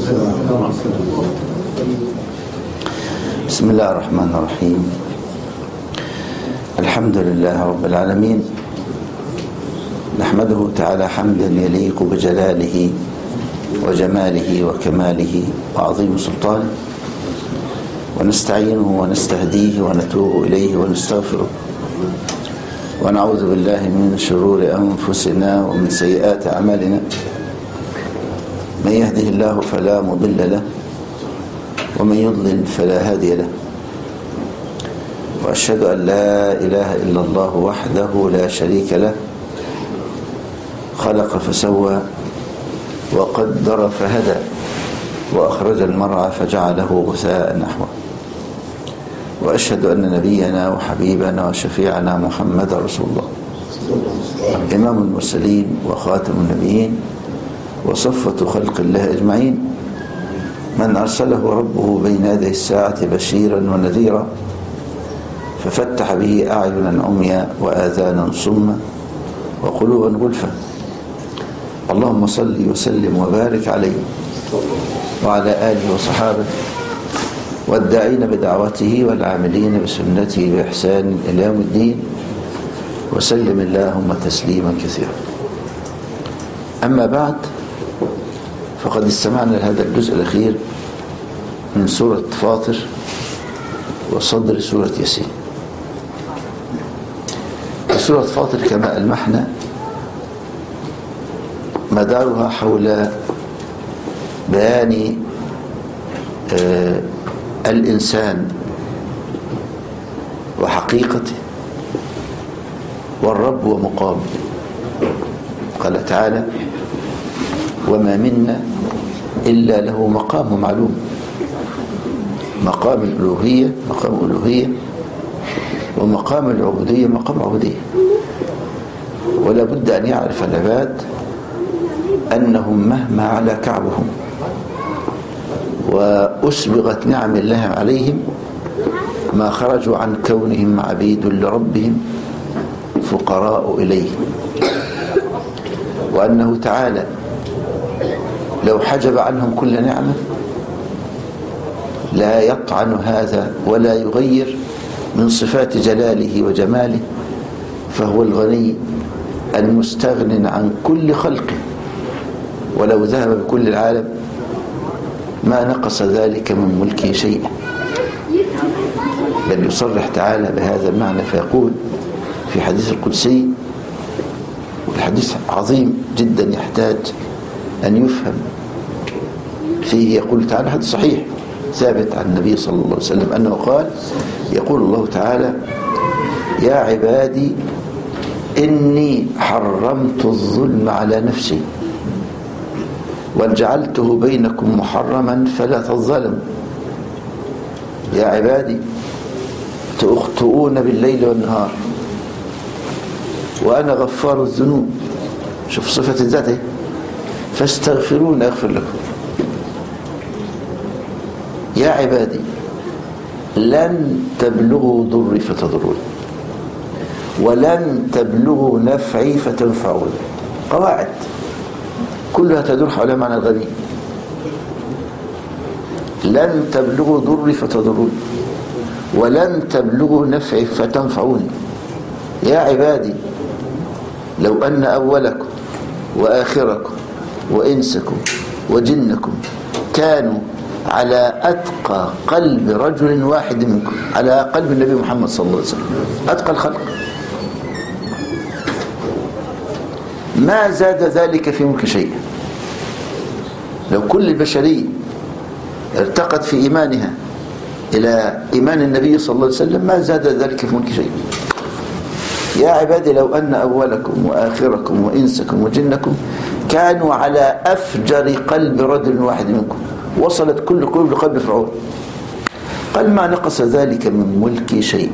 بسم الله الرحمن الرحيم الحمد لله رب العالمين نحمده تعالى حمدا يليق بجلاله وجماله وكماله وعظيم سلطانه ونستعينه ونستهديه ونتوب إليه ونستغفره ونعوذ بالله من شرور أنفسنا ومن سيئات أعمالنا من يهده الله فلا مضل له ومن يضلل فلا هادي له وأشهد أن لا إله إلا الله وحده لا شريك له خلق فسوى وقدر فهدى وأخرج المرعى فجعله غثاء نحوه وأشهد أن نبينا وحبيبنا وشفيعنا محمد رسول الله إمام المرسلين وخاتم النبيين وصفة خلق الله أجمعين من أرسله ربه بين يدي الساعة بشيرا ونذيرا ففتح به أعينا عميا وآذانا صما وقلوبا غلفا اللهم صل وسلم وبارك عليه وعلى آله وصحابه والداعين بدعوته والعاملين بسنته بإحسان إلى يوم الدين وسلم اللهم تسليما كثيرا أما بعد فقد استمعنا لهذا الجزء الأخير من سورة فاطر وصدر سورة ياسين سورة فاطر كما ألمحنا مدارها حول بيان آه الإنسان وحقيقته والرب ومقامه قال تعالى وما منا إلا له مقام معلوم مقام الألوهية مقام الألوهية ومقام العبودية مقام عبودية ولا بد أن يعرف العباد أنهم مهما على كعبهم وأسبغت نعم الله عليهم ما خرجوا عن كونهم عبيد لربهم فقراء إليه وأنه تعالى لو حجب عنهم كل نعمة لا يطعن هذا ولا يغير من صفات جلاله وجماله فهو الغني المستغن عن كل خلقه ولو ذهب بكل العالم ما نقص ذلك من ملكه شيئا بل يصرح تعالى بهذا المعنى فيقول في حديث القدسي والحديث عظيم جدا يحتاج أن يفهم فيه يقول تعالى حديث صحيح ثابت عن النبي صلى الله عليه وسلم أنه قال يقول الله تعالى يا عبادي إني حرمت الظلم على نفسي وجعلته بينكم محرما فلا تظلموا يا عبادي تخطئون بالليل والنهار وأنا غفار الذنوب شوف صفة الذات فاستغفرون أغفر لكم يا عبادي لن تبلغوا ضري فتضرون ولن تبلغوا نفعي فتنفعون قواعد كلها تدور حول معنى الغني لن تبلغوا ضري فتضرون ولن تبلغوا نفعي فتنفعوني يا عبادي لو أن أولكم وآخركم وإنسكم وجنكم كانوا على أتقى قلب رجل واحد منكم على قلب النبي محمد صلى الله عليه وسلم أتقى الخلق ما زاد ذلك في ملك شيء لو كل البشرية ارتقت في إيمانها إلى إيمان النبي صلى الله عليه وسلم ما زاد ذلك في ملك شيء يا عبادي لو أن أولكم وآخركم وإنسكم وجنكم كانوا على أفجر قلب رجل واحد منكم وصلت كل قلوب لقلب فرعون قال ما نقص ذلك من ملكي شيء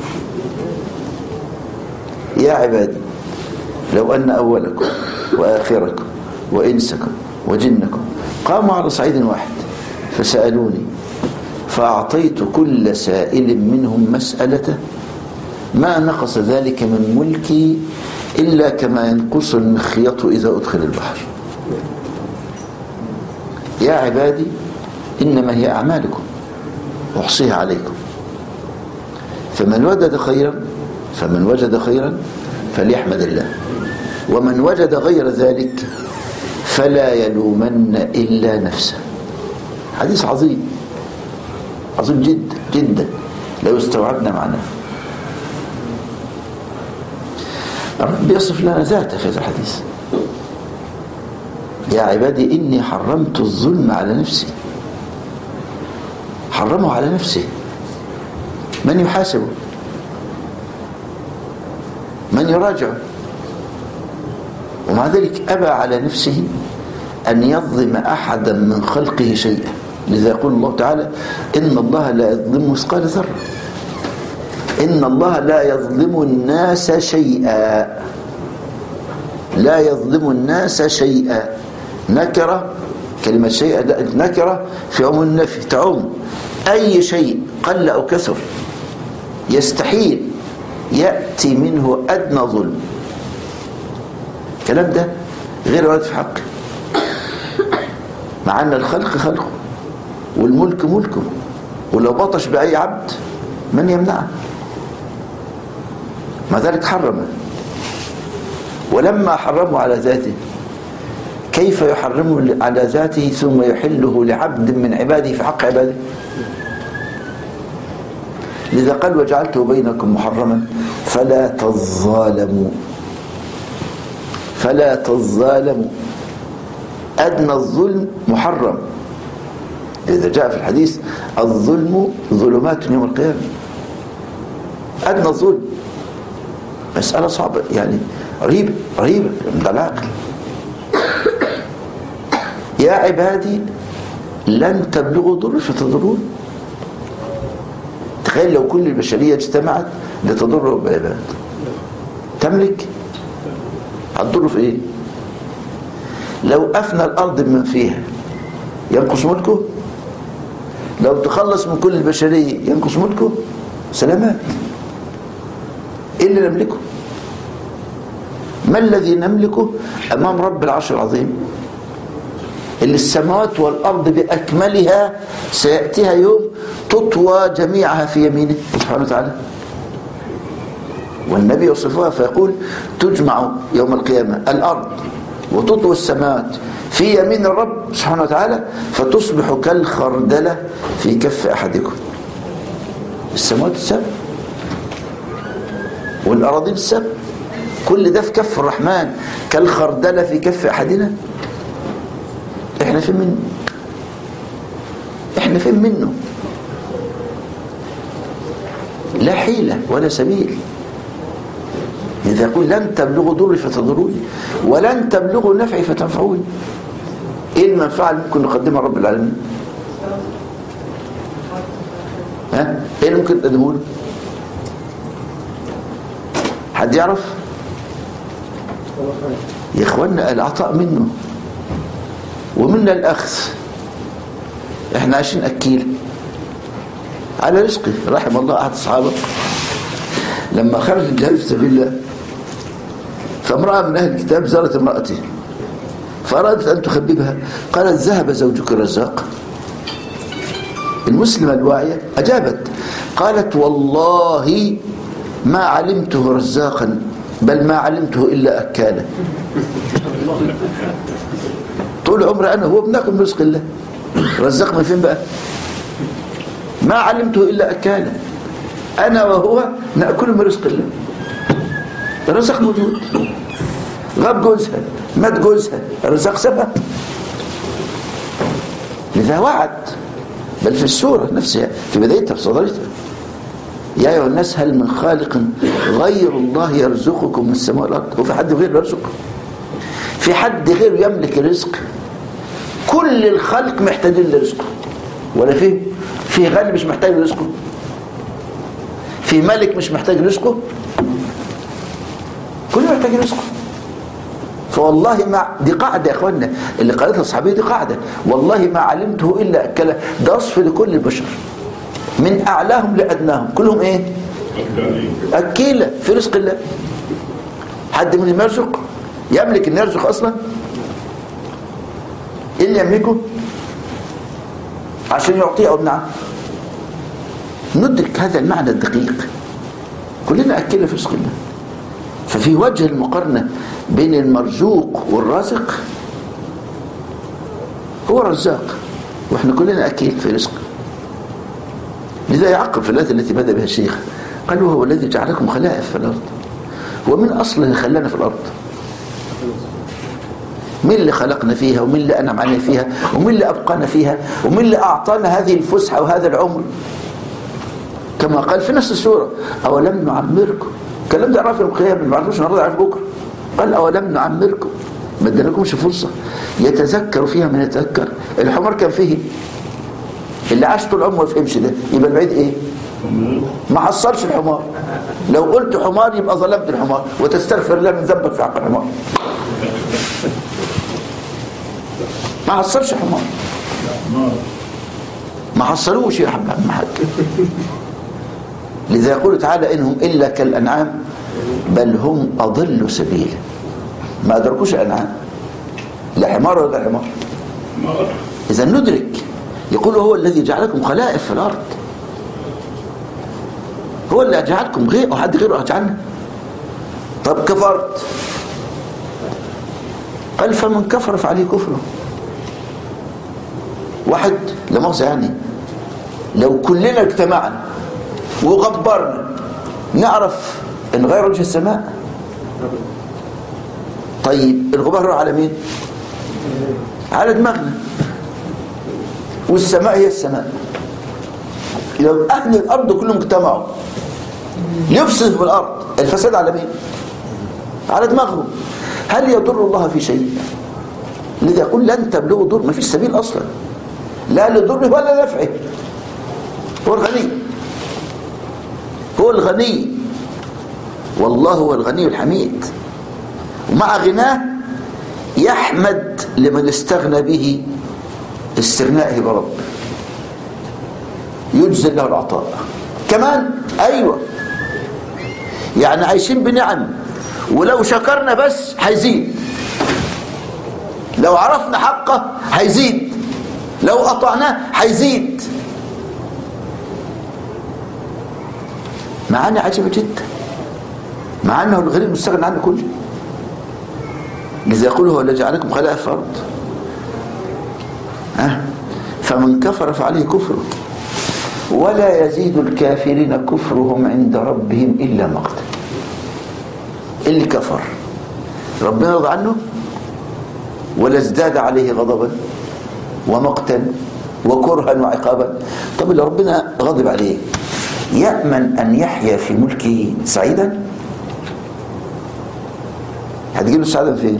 يا عبادي لو أن أولكم وآخركم وإنسكم وجنكم قاموا على صعيد واحد فسألوني فأعطيت كل سائل منهم مسألته ما نقص ذلك من ملكي إلا كما ينقص المخيط إذا أدخل البحر يا يا عبادي إنما هي أعمالكم أحصيها عليكم فمن وجد خيرا فمن وجد خيرا فليحمد الله ومن وجد غير ذلك فلا يلومن إلا نفسه حديث عظيم عظيم جدا جدا لو استوعبنا معناه الرب يصف لنا ذاته في هذا الحديث يا عبادي إني حرمت الظلم على نفسي حرمه على نفسه من يحاسبه من يراجعه ومع ذلك أبى على نفسه أن يظلم أحدا من خلقه شيئا لذا يقول الله تعالى إن الله لا يظلم مثقال ذرة إن الله لا يظلم الناس شيئا لا يظلم الناس شيئا نكرة كلمة شيئا نكرة في عموم النفي تعم أي شيء قل أو كثر يستحيل يأتي منه أدنى ظلم الكلام ده غير وارد في حقه مع أن الخلق خلقه والملك ملكه ولو بطش بأي عبد من يمنعه مع ذلك حرمه ولما حرمه على ذاته كيف يحرمه على ذاته ثم يحله لعبد من عباده في حق عباده لذا قال وجعلته بينكم محرما فلا تظالموا فلا تظالموا أدنى الظلم محرم إذا جاء في الحديث الظلم ظلمات يوم القيامة أدنى الظلم مسألة صعبة يعني رهيبة رهيبة من العقل يا عبادي لن تبلغوا ضر فتضرون تخيل لو كل البشرية اجتمعت لتضر بالعباد تملك هتضر في ايه لو أفنى الأرض من فيها ينقص ملكه لو تخلص من كل البشرية ينقص ملكه سلامات ايه اللي نملكه ما الذي نملكه أمام رب العرش العظيم اللي السماوات والأرض بأكملها سيأتيها يوم تطوى جميعها في يمينه سبحانه وتعالى والنبي يوصفها فيقول تجمع يوم القيامة الأرض وتطوى السماوات في يمين الرب سبحانه وتعالى فتصبح كالخردلة في كف أحدكم السماوات السبع والأراضين السبع كل ده في كف الرحمن كالخردلة في كف أحدنا احنا فين منه احنا فين منه لا حيلة ولا سبيل إذا يقول لن تبلغوا ضري فتضروني ولن تبلغوا نفعي فتنفعوني ايه المنفعة اللي ممكن نقدمها رب العالمين ها ايه اللي ممكن نقدمه له حد يعرف يا اخوانا العطاء منه ومنا الاخذ احنا عايشين اكيل على رزقه رحم الله احد الصحابه لما خرج الجهاد في سبيل الله فامراه من اهل الكتاب زارت امراته فارادت ان تخببها قالت ذهب زوجك الرزاق المسلمه الواعيه اجابت قالت والله ما علمته رزاقا بل ما علمته الا اكالا طول عمري انا هو بناكل من رزق الله رزاق من فين بقى ما علمته الا اكالا انا وهو ناكل من رزق الله الرزق موجود غاب جوزها مات جوزها الرزاق سابها لذا وعد بل في السوره نفسها في بدايتها في صدرتها يا ايها الناس هل من خالق غير الله يرزقكم من السماء والارض هو في حد غير يرزقكم في حد غير يملك الرزق كل الخلق محتاجين لرزقه ولا في في غني مش محتاج رزقه في ملك مش محتاج رزقه كله محتاج رزقه فوالله ما دي قاعدة يا اخوانا اللي قالتها الصحابية دي قاعدة والله ما علمته إلا أكله ده وصف لكل البشر من أعلاهم لأدناهم كلهم إيه أكيلة في رزق الله حد منهم يرزق يملك أن يرزق أصلا إيه اللي يملكه عشان يعطيه أو يمنعه ندرك هذا المعنى الدقيق كلنا أكلنا في رزق الله ففي وجه المقارنة بين المرزوق والرازق هو رزاق واحنا كلنا أكيل في رزق لذا يعقب في الآية التي بدأ بها الشيخ قال وهو الذي جعلكم خلائف في الأرض هو من أصله خلانا في الأرض مين اللي خلقنا فيها ومين اللي أنعم علينا فيها ومين اللي أبقانا فيها ومين اللي أعطانا هذه الفسحة وهذا العمر كما قال في نفس السورة أولم نعمركم الكلام ده يعرف يوم القيامة ما عرفوش النهارده يعرف بكرة قال أولم نعمركم ما ادالكمش فرصة يتذكر فيها من يتذكر الحمار كان فيه اللي عاش طول عمره ما فهمش ده يبقى البعيد ايه ما حصلش الحمار لو قلت حمار يبقى ظلمت الحمار وتستغفر الله من ذنبك في حق الحمار ما حصلش حمار ما حصلوش يا حبيب عم حاج لذا يقول تعالى انهم الا كالانعام بل هم اضل سبيلا ما ادركوش الانعام لا حمار ولا حمار اذا ندرك يقول هو الذي جعلكم خلائف في الارض هو اللي جعلكم غير وحد غيره جعلنا طب كفرت قال فمن كفر فعليه كفره واحد لا مؤاخذه يعني لو كلنا اجتمعنا وغبرنا نعرف نغير وجه السماء طيب الغبار راح على مين على دماغنا والسماء هي السماء لو اهل الارض كلهم اجتمعوا يفسد في الارض الفساد على مين على دماغهم هل يضر الله في شيء لذا يقول لن تبلغوا ضر ما فيش سبيل اصلا لا لضره ولا نفعه هو الغني هو الغني والله هو الغني الحميد ومع غناه يحمد لمن استغنى به استغنائه برب يجزل له العطاء كمان ايوه يعني عايشين بنعم ولو شكرنا بس هيزيد لو عرفنا حقه هيزيد لو قطعناه هيزيد معاني عجيبة جدا مع انه الغني المستغنى عنه كله لذا يقول هو الذي جعلكم خلائف في الارض ها فمن كفر فعليه كفره ولا يزيد الكافرين كفرهم عند ربهم الا مقتا اللي كفر ربنا رضى عنه ولا ازداد عليه غضبا ومقتا وكرها وعقابا طب اللي ربنا غضب عليه يأمن أن يحيا في ملكه سعيدا هتجيب له السعادة فين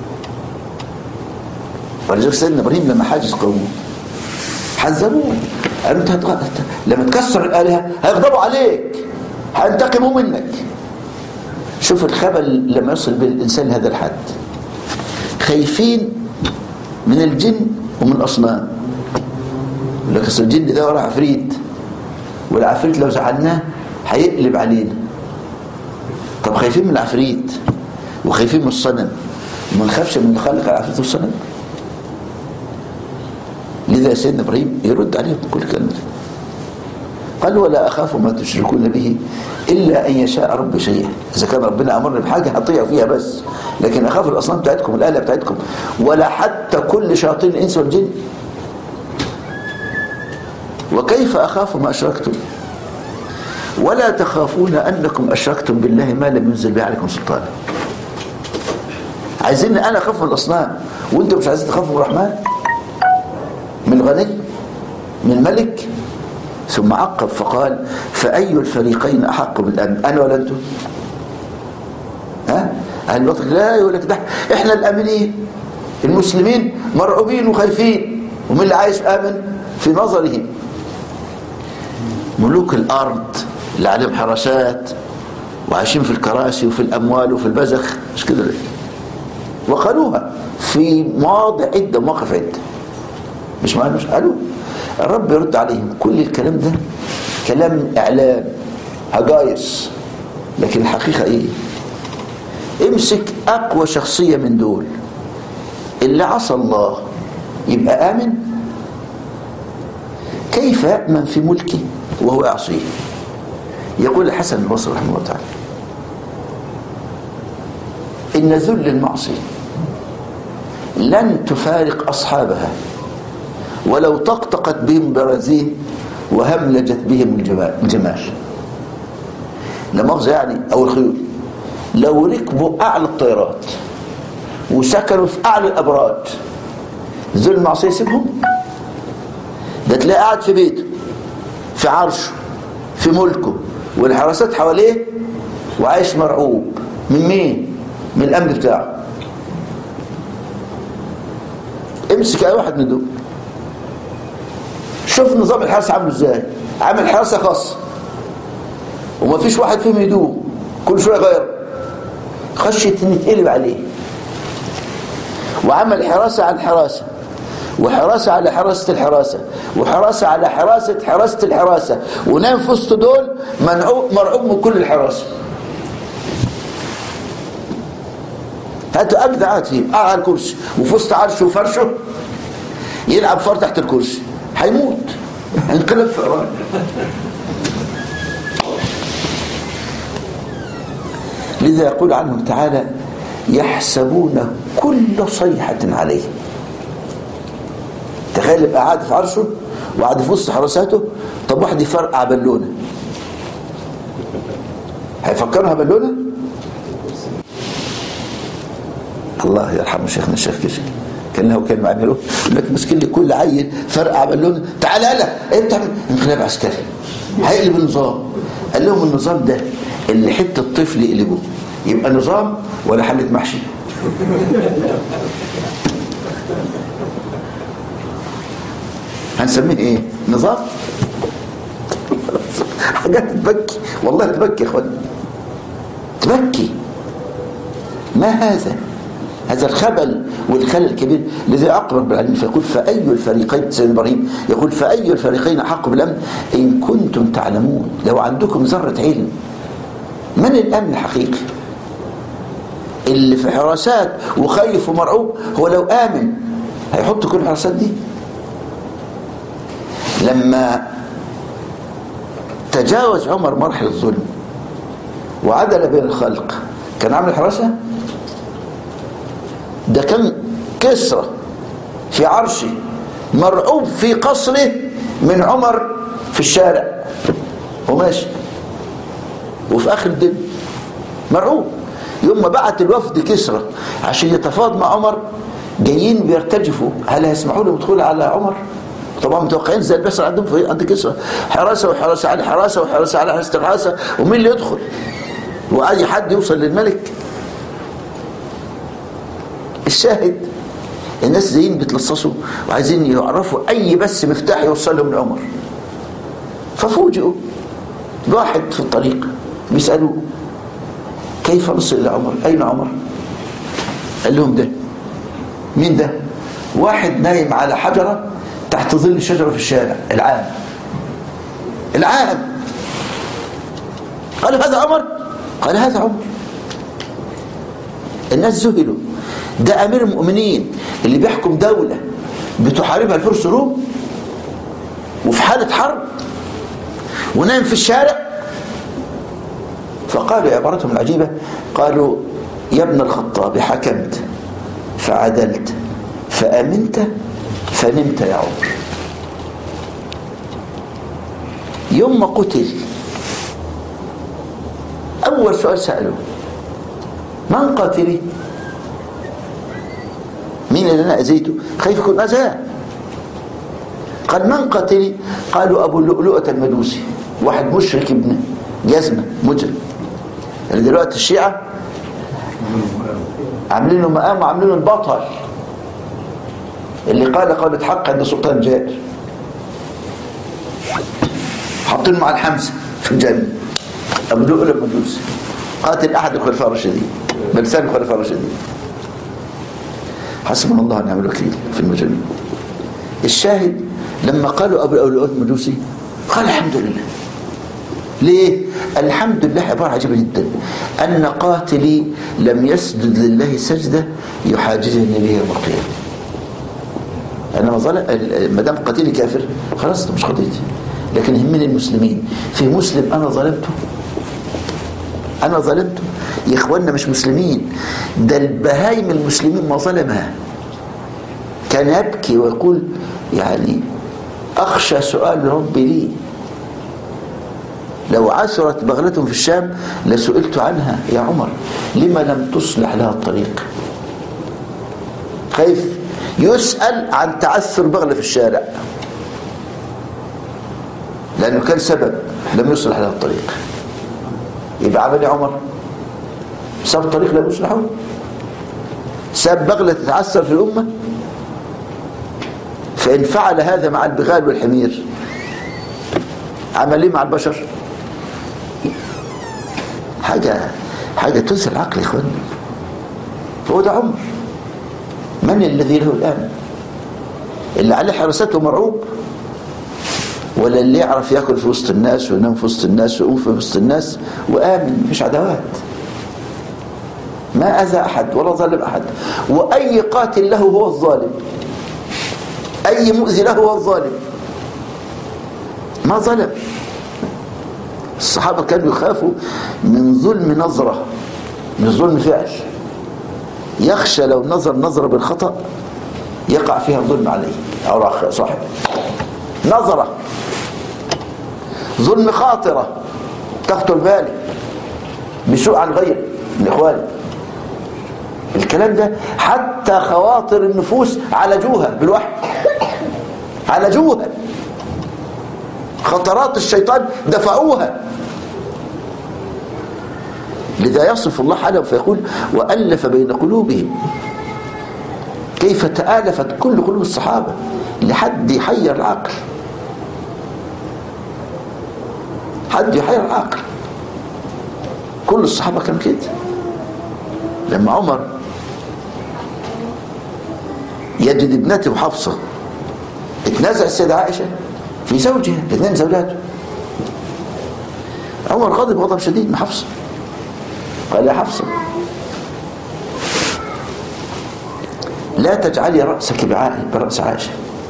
ولذلك سيدنا إبراهيم لما حاجز قومه حذروه قالوا انت هتغ... لما تكسر الآلهة هيغضبوا عليك هينتقموا منك شوف الخبل لما يصل بالإنسان لهذا الحد خايفين من الجن ومن الأصنام يقول لك الجن ده ورا عفريت والعفريت لو زعلناه هيقلب علينا طب خايفين من العفريت وخايفين من الصنم وما نخافش من اللي خلق العفريت والصنم لذا سيدنا ابراهيم يرد عليهم كل كلمه قال ولا اخاف ما تشركون به الا ان يشاء رب شيئا اذا كان ربنا امرني بحاجه هطيع فيها بس لكن اخاف الاصنام بتاعتكم الاله بتاعتكم ولا حتى كل شياطين الانس والجن وكيف اخاف ما اشركتم ولا تخافون انكم اشركتم بالله ما لم ينزل به عليكم سلطانا عايزين انا اخاف من الاصنام وانتم مش عايزين تخافوا من الرحمن من الغني من الملك ثم عقب فقال فأي الفريقين أحق بالأمن أنا ولا أنتم ها أهل الوقت لا يقول لك ده إحنا الأمنين المسلمين مرعوبين وخايفين ومن اللي عايش آمن في نظرهم ملوك الأرض اللي عليهم حراسات وعايشين في الكراسي وفي الأموال وفي البزخ مش كده ليه وقالوها في مواضع عدة مواقف عدة مش معنى مش قالوا الرب يرد عليهم كل الكلام ده كلام اعلام هجايس لكن الحقيقه ايه امسك اقوى شخصيه من دول اللي عصى الله يبقى امن كيف من في ملكه وهو يعصيه يقول الحسن البصري رحمه الله تعالى إن ذل المعصية لن تفارق أصحابها ولو طقطقت بهم برازين وهملجت بهم الجمال لمؤاخذة يعني أو الخيول لو ركبوا أعلى الطيارات وسكنوا في أعلى الأبراج ذل المعصية يسيبهم ده تلاقي قاعد في بيته في عرشه في ملكه والحراسات حواليه وعايش مرعوب من مين من الامن بتاعه امسك اي واحد من دول شوف نظام الحراسه عامله ازاي عامل حراسه خاصه ومفيش واحد فيهم يدوم كل شويه غير خشيه ان يتقلب عليه وعمل حراسه عن حراسه وحراسة على حراسة الحراسة وحراسة على حراسة حراسة الحراسة ونام في وسط دول مرعوب من كل الحراسة هاتوا أجدع قاعد فيه قاعد على الكرسي وفي وسط عرشه وفرشه يلعب فار تحت الكرسي هيموت هينقلب في إيران لذا يقول عنهم تعالى يحسبون كل صيحة عليه تخيل يبقى قاعد في عرشه وقاعد في وسط حراساته طب واحد يفرقع بالونه هيفكرها بالونه الله يرحمه شيخنا الشيخ كشك كان له كان معمله يقول لك مسكين لي كل عيل فرقع بالونه تعال لا ايه بتعمل انقلاب عسكري هيقلب النظام قال لهم النظام ده اللي حته الطفل يقلبه يبقى نظام ولا حله محشي هنسميه ايه نظام حاجات تبكي والله تبكي يا اخوان تبكي ما هذا هذا الخبل والخلل الكبير الذي عقب رب العالمين فيقول فأي الفريقين سيدنا إبراهيم يقول فأي الفريقين أحق بالأمن إن كنتم تعلمون لو عندكم ذرة علم من الأمن الحقيقي اللي في حراسات وخايف ومرعوب هو لو آمن هيحط كل الحراسات دي لما تجاوز عمر مرحلة الظلم وعدل بين الخلق كان عامل حراسة ده كان كسرى في عرشه مرعوب في قصره من عمر في الشارع وماشي وفي اخر الدنيا مرعوب يوم ما بعت الوفد كسرى عشان يتفاوض مع عمر جايين بيرتجفوا هل هيسمحوا له يدخلوا على عمر طبعا متوقعين زي اللي بيحصل عندهم في عند كسرى حراسه وحراسه على حراسه وحراسه على حراسه الحراسه ومين اللي يدخل واي حد يوصل للملك الشاهد الناس زين بيتلصصوا وعايزين يعرفوا اي بس مفتاح يوصلهم لعمر ففوجئوا واحد في الطريق بيسالوه كيف نصل الى عمر اين عمر قال لهم ده مين ده واحد نايم على حجره تحت ظل شجره في الشارع العام العام قالوا هذا عمر قال هذا عمر الناس ذهلوا ده امير المؤمنين اللي بيحكم دولة بتحاربها الفرس الروم وفي حالة حرب ونام في الشارع فقالوا عبارتهم العجيبة قالوا يا ابن الخطاب حكمت فعدلت فأمنت فنمت يا عمر يوم ما قتل أول سؤال سأله من قاتلي مين اللي أنا أذيته خايف يكون أذاه قال من قاتلي قالوا أبو اللؤلؤة المجوسي واحد مشرك ابن جزمة مجرم يعني دلوقتي الشيعة عاملين له مقام وعاملين له البطل اللي قال قولة حق عند سلطان جائر حاطين مع الحمزة في الجنة أبو اللؤلؤ المجوسي قاتل أحد الخلفاء الراشدين بلسان الخلفاء الراشدين حسبنا الله ونعم الوكيل في المجرمين الشاهد لما قالوا ابو الاولاد المجوسي قال الحمد لله ليه الحمد لله عباره عجيبه جدا ان قاتلي لم يسجد لله سجده يحاججني به يوم القيامه انا ما ظلم ما دام قتيلي كافر خلاص ده مش قضيتي لكن يهمني المسلمين في مسلم انا ظلمته انا ظلمته يا اخواننا مش مسلمين ده البهايم المسلمين ما ظلمها كان يبكي ويقول يعني اخشى سؤال ربي لي لو عثرت بغلة في الشام لسئلت عنها يا عمر لما لم تصلح لها الطريق خايف يسأل عن تعثر بغلة في الشارع لأنه كان سبب لم يصلح لها الطريق يبقى عمل يا عمر ساب الطريق لم يصلحه ساب بغلة تتعثر في الأمة فإن فعل هذا مع البغال والحمير عمل ايه مع البشر حاجة حاجة تنسى العقل يا اخوان هو ده عمر من الذي له الآن اللي عليه حراسته مرعوب ولا اللي يعرف ياكل في وسط الناس وينام في وسط الناس ويقوم في وسط الناس وآمن مفيش عداوات ما أذى أحد ولا ظلم أحد وأي قاتل له هو الظالم أي مؤذي له هو الظالم ما ظلم الصحابة كانوا يخافوا من ظلم نظرة من ظلم فعل يخشى لو نظر نظرة بالخطأ يقع فيها الظلم عليه أو صاحب نظرة ظلم خاطرة تخطر بالي بسوء عن غيره من إخواني الكلام ده حتى خواطر النفوس عالجوها بالوحي عالجوها خطرات الشيطان دفعوها لذا يصف الله حاله فيقول وألف بين قلوبهم كيف تآلفت كل قلوب الصحابة لحد يحير العقل حد يحير العقل كل الصحابة كانوا كده لما عمر يجد ابنته حفصة اتنازع السيدة عائشة في زوجها الاثنين زوجاته عمر غضب غضب شديد من حفصة قال يا حفصة لا تجعلي رأسك برأس عائشة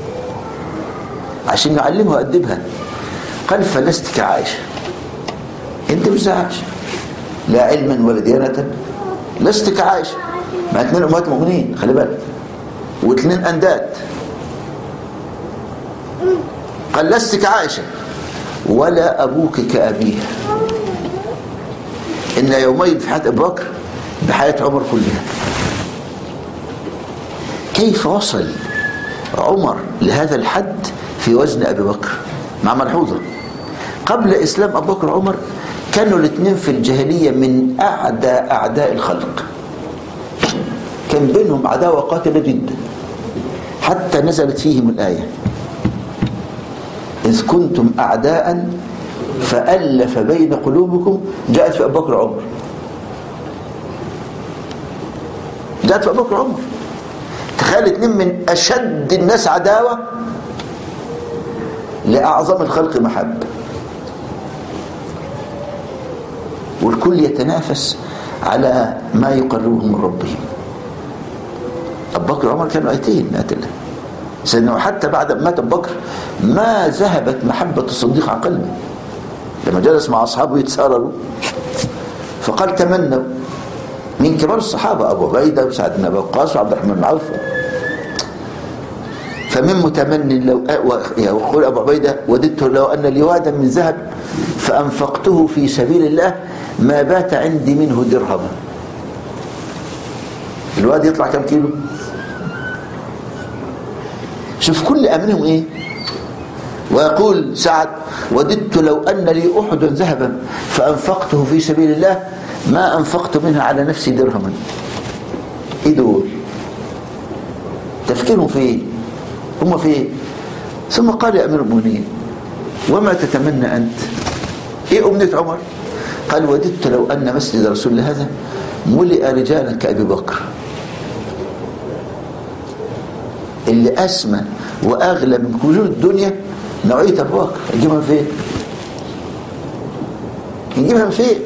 عشان نعلمها وأدبها قال فلست كعائشة انت مش زي عائشة لا علما ولا ديانة لست كعائشة مع اثنين امهات مؤمنين خلي بالك واثنين انداد قال لست كعائشة ولا أبوك كأبيه إن يومين في حياة أبو بكر بحياة عمر كلها كيف وصل عمر لهذا الحد في وزن أبي بكر مع ملحوظة قبل إسلام أبو بكر وعمر كانوا الاثنين في الجاهلية من أعدى أعداء الخلق كان بينهم عداوة قاتلة جدا حتى نزلت فيهم الآية إذ كنتم أعداء فألف بين قلوبكم جاءت في أبو بكر وعمر جاءت في أبو بكر وعمر تخيل اثنين من أشد الناس عداوة لأعظم الخلق محبة والكل يتنافس على ما يقربهم من ربهم أبو بكر وعمر كانوا آيتين آيات الله سيدنا حتى بعد ما مات أبو بكر ما ذهبت محبة الصديق عن قلبه لما جلس مع أصحابه يتسارروا فقال تمنوا من كبار الصحابة أبو عبيدة وسعد بن أبي وقاص وعبد الرحمن بن عوف فمن متمني لو يقول أبو عبيدة وددت لو أن لي وادا من ذهب فأنفقته في سبيل الله ما بات عندي منه درهما الواد يطلع كم كيلو شوف كل أمنهم إيه ويقول سعد وددت لو أن لي أحد ذهبا فأنفقته في سبيل الله ما أنفقت منها على نفسي درهما إيه دول تفكيرهم في إيه هم في إيه ثم قال يا أمير المؤمنين وما تتمنى أنت إيه أمنية عمر قال وددت لو أن مسجد رسول الله هذا ملئ رجالا كأبي بكر اللي أسمى وأغلى من كل الدنيا نوعية أبو بكر يجيبها من فين؟ يجيبها من فين؟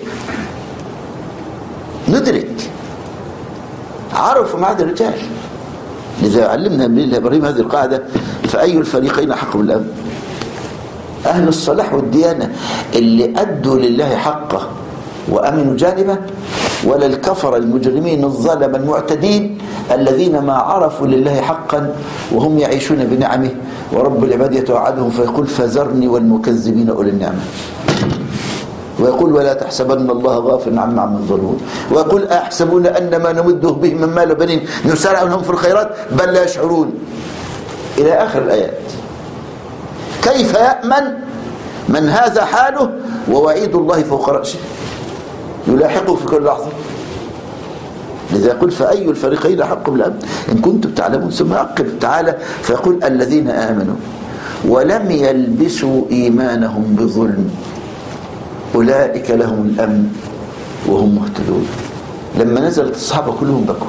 ندرك عرفوا معاد الرجال لذا علمنا من ابراهيم هذه القاعده فاي الفريقين حق بالامن اهل الصلاح والديانه اللي ادوا لله حقه وامنوا جانبه ولا الكفر المجرمين الظلم المعتدين الذين ما عرفوا لله حقا وهم يعيشون بنعمه ورب العباد يتوعدهم فيقول فذرني والمكذبين اولي النعمه ويقول ولا تحسبن الله غافل عما عم الظلمون ويقول أحسبون أن ما نمده به من مال وبنين نسارع لهم في الخيرات بل لا يشعرون إلى آخر الآيات كيف يأمن من هذا حاله ووعيد الله فوق رأسه يلاحقه في كل لحظة لذا يقول فأي الفريقين حق بالأمن إن كنتم تعلمون ثم يعقب تعالى فيقول الذين آمنوا ولم يلبسوا إيمانهم بظلم أولئك لهم الأمن وهم مهتدون لما نزلت الصحابة كلهم بكوا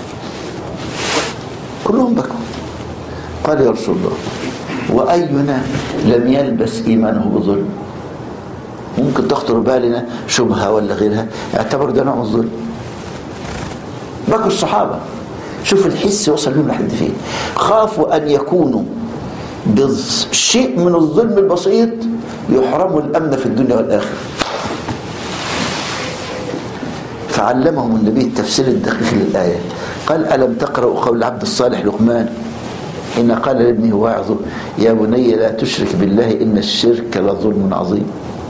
كلهم بكوا قال يا رسول الله وأينا لم يلبس إيمانه بظلم ممكن تخطر بالنا شبهة ولا غيرها اعتبر ده نوع من الظلم بكوا الصحابة شوف الحس وصل لهم لحد فين خافوا أن يكونوا بشيء من الظلم البسيط يحرموا الأمن في الدنيا والآخرة فعلمهم النبي التفسير الدقيق للآية قال ألم تقرأوا قول العبد الصالح لقمان إن قال لابنه واعظه يا بني لا تشرك بالله إن الشرك لظلم عظيم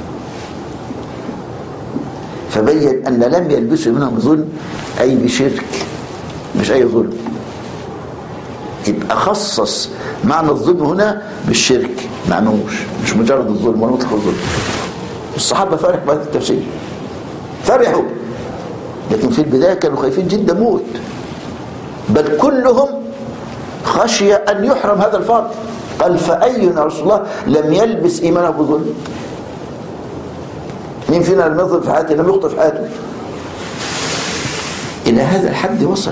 فبين أن لم يلبسوا منهم ظلم أي بشرك مش أي ظلم يبقى خصص معنى الظلم هنا بالشرك معنوش مش مجرد الظلم ولا مطلق الظلم الصحابة فرح بهذا التفسير فرحوا لكن في البداية كانوا خايفين جدا موت بل كلهم خشي أن يحرم هذا الفرض قال فأينا رسول الله لم يلبس إيمانه بظلم مين فينا لم يظلم في حياته لم يخطئ في حياته إلى هذا الحد وصلوا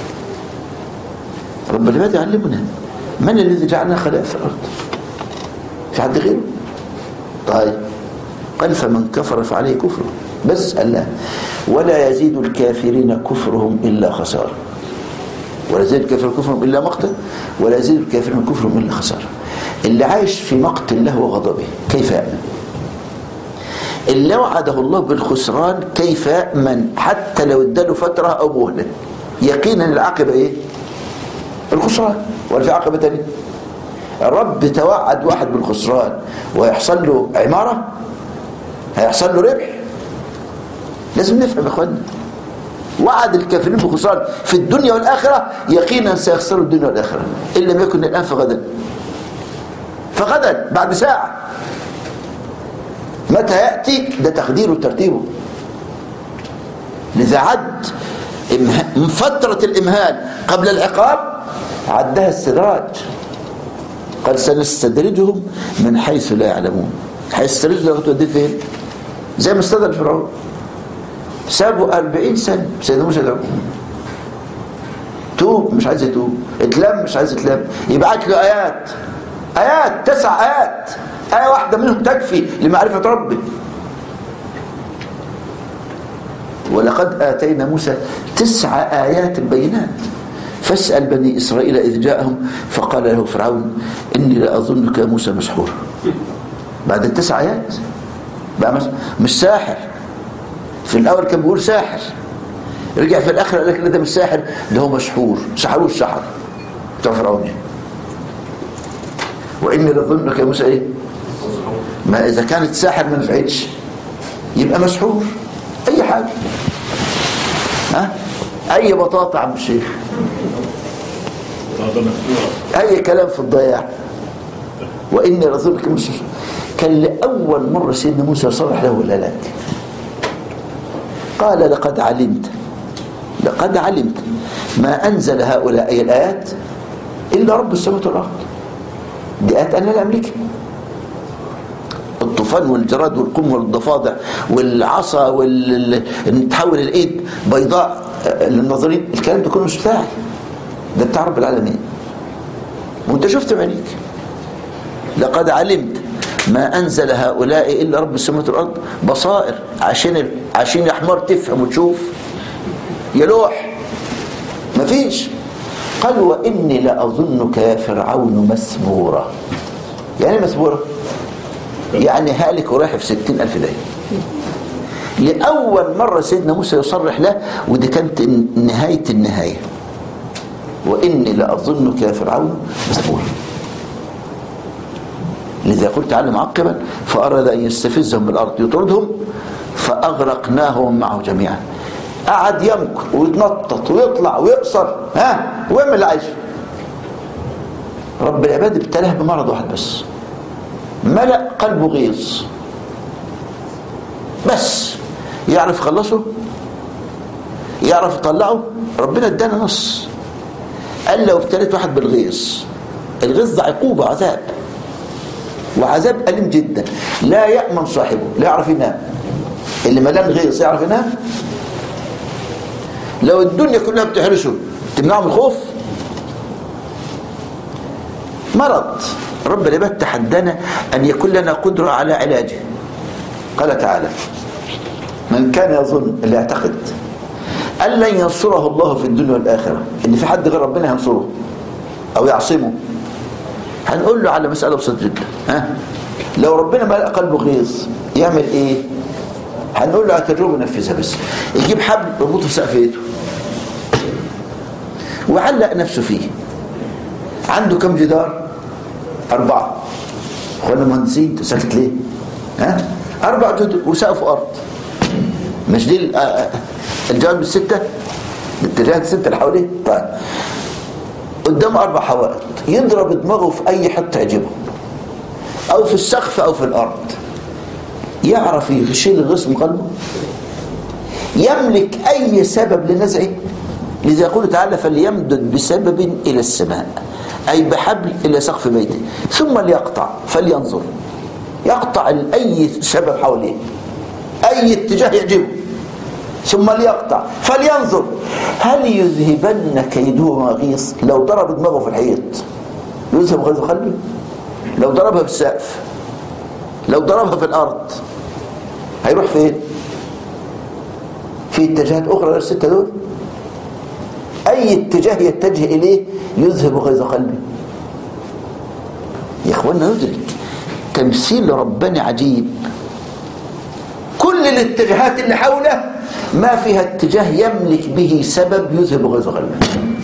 رب العباد يعلمنا من الذي جعلنا خلائف في الأرض في حد غيره طيب قال فمن كفر فعليه كفره بس الله ولا يزيد الكافرين كفرهم إلا خسارة ولا يزيد الكافرين كفرهم إلا مقتا ولا يزيد الكافرين كفرهم إلا خسارة اللي عايش في مقت الله وغضبه كيف يأمن اللي وعده الله بالخسران كيف يأمن حتى لو اداله فترة أو مهلة يقينا العاقبة إيه الخسران ولا في عاقبة تانية الرب توعد واحد بالخسران ويحصل له عمارة هيحصل له ربح لازم نفهم يا اخوانا وعد الكافرين بالخسران في الدنيا والآخرة يقينا سيخسروا الدنيا والآخرة إن لم يكن الآن فغدا فغدا بعد ساعة متى يأتي ده تقديره وترتيبه لذا عد من فترة الإمهال قبل العقاب عدها استدراج قال سنستدرجهم من حيث لا يعلمون هيستدرج لغايه توديه فين زي ما استدرج فرعون سابوا 40 سنه سيدنا موسى يدعو توب مش عايز يتوب اتلم مش عايز يتلم يبعت له ايات ايات تسع ايات ايه واحده منهم تكفي لمعرفه ربه ولقد آتينا موسى تسع آيات بينات فاسأل بني إسرائيل إذ جاءهم فقال له فرعون إني لأظنك يا موسى مسحور بعد التسع آيات بقى مس... مش ساحر في الأول كان بيقول ساحر رجع في الآخر قال لك ده مش ساحر ده هو مسحور سحروه السحر بتاع فرعون يعني وإني لأظنك يا موسى إيه ما إذا كانت ساحر ما نفعتش يبقى مسحور أي حاجة ها أي بطاطا عم الشيخ أي كلام في الضياع وإني رسولك موسى كان لأول مرة سيدنا موسى صرح له الهلاك قال لقد علمت لقد علمت ما أنزل هؤلاء أي الآيات إلا رب السماوات والأرض دي آيات أنا لا أملكها الطوفان والجراد والقم والضفادع والعصا وال تحول الايد بيضاء للناظرين الكلام ده كله مش بتاعي ده بتاع رب العالمين وانت شفت بعينيك لقد علمت ما انزل هؤلاء الا رب السماوات والارض بصائر عشان عشان يا حمار تفهم وتشوف يا لوح مفيش قال وإني لأظنك يا فرعون مسبورا يعني مسبورا يعني هالك ورايح في ستين ألف داهية لأول مرة سيدنا موسى يصرح له ودي كانت نهاية النهاية وإني لأظنك يا فرعون مسبورا لذا قلت تعالى معقبا فأراد أن يستفزهم بالأرض يطردهم فأغرقناهم معه جميعا قعد يمكر ويتنطط ويطلع ويقصر ها ويعمل اللي عايزه رب العباد ابتلاه بمرض واحد بس ملأ قلبه غيظ بس يعرف يخلصه يعرف يطلعه ربنا ادانا نص قال لو ابتليت واحد بالغيظ الغيظ ده عقوبة عذاب وعذاب أليم جدا لا يأمن صاحبه لا يعرف ينام اللي ملان غيظ يعرف ينام لو الدنيا كلها بتحرسه تمنعه من الخوف مرض رب العباد تحدانا أن يكون لنا قدرة على علاجه قال تعالى من كان يظن اللي يعتقد أن لن ينصره الله في الدنيا والآخرة إن في حد غير ربنا ينصره أو يعصمه هنقول له على مسألة بسيطة جدا ها لو ربنا ملأ قلبه غيظ يعمل إيه هنقول له على تجربة نفذها بس يجيب حبل يربطه في سقف ايده وعلق نفسه فيه عنده كم جدار أربعة اخوانا مهندسين انت ساكت ليه ها أربع جدر وسقف أرض مش دي الجوانب الستة الاتجاهات الستة اللي حواليه طيب قدامه أربع حوائط يضرب دماغه في أي حتة يعجبه أو في السقف أو في الأرض يعرف يشيل الغصن قلبه يملك أي سبب لنزعه لذا يقول تعالى فليمدد بسبب إلى السماء أي بحبل إلى سقف بيته ثم ليقطع فلينظر يقطع أي سبب حواليه أي اتجاه يعجبه ثم ليقطع فلينظر هل يذهبن كيده ما غيظ لو ضرب دماغه في الحيط يذهب غيظ قلبه لو ضربها في السقف لو ضربها في الأرض هيروح فين في اتجاهات أخرى غير الستة دول أي اتجاه يتجه إليه يذهب غيظ قلبه يا إخوانا ندرك تمثيل ربنا عجيب كل الاتجاهات اللي حوله ما فيها اتجاه يملك به سبب يذهب غيظ قلبه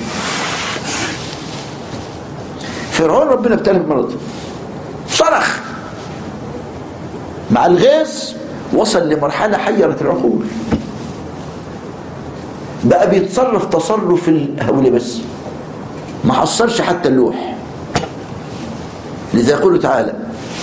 فرعون ربنا ابتلى بمرض صرخ مع الغيظ وصل لمرحلة حيرت العقول بقى بيتصرف تصرف الهولي بس ما حصلش حتى اللوح لذا يقول تعالى